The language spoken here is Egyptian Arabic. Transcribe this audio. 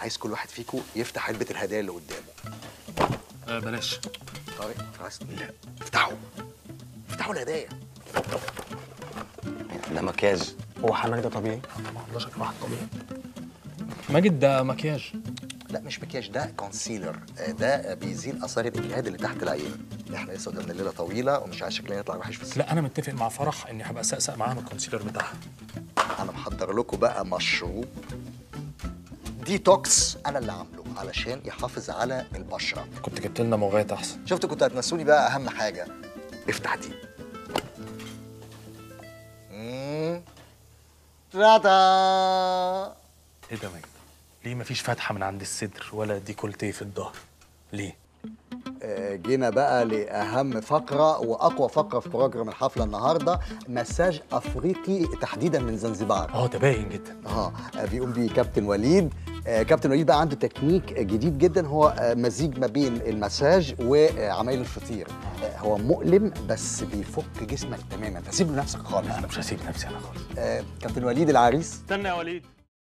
عايز كل واحد فيكم يفتح علبه الهدايا اللي قدامه آه بلاش طارق خلاص لا افتحوا افتحوا الهدايا ده مكياج هو حماك ده طبيعي؟ ده شكل واحد طبيعي ماجد ده مكياج لا مش مكياج ده كونسيلر آه، ده بيزيل اثار الاجهاد اللي تحت العين احنا لسه قدامنا الليله طويله ومش عايز شكلنا يطلع وحش في السن لا انا متفق مع فرح اني هبقى سقسق معاها من الكونسيلر بتاعها انا محضر لكم بقى مشروب ديتوكس انا اللي عامله علشان يحافظ على البشره كنت جبت لنا موغات احسن شفتوا كنتوا هتنسوني بقى اهم حاجه افتح دي مم. تراتا ايه ده ماجد ليه مفيش فتحه من عند الصدر ولا ديكولتيه في الظهر ليه آه، جينا بقى لأهم فقرة وأقوى فقرة في بروجرام الحفلة النهاردة مساج أفريقي تحديدا من زنزبار اه ده باين جدا اه بيقوم بيه كابتن وليد آه، كابتن وليد بقى عنده تكنيك جديد جدا هو آه، مزيج ما بين المساج وعمايل الفطير آه، هو مؤلم بس بيفك جسمك تماما فسيب له نفسك خالص انا مش هسيب نفسي انا خالص آه، كابتن وليد العريس استنى يا وليد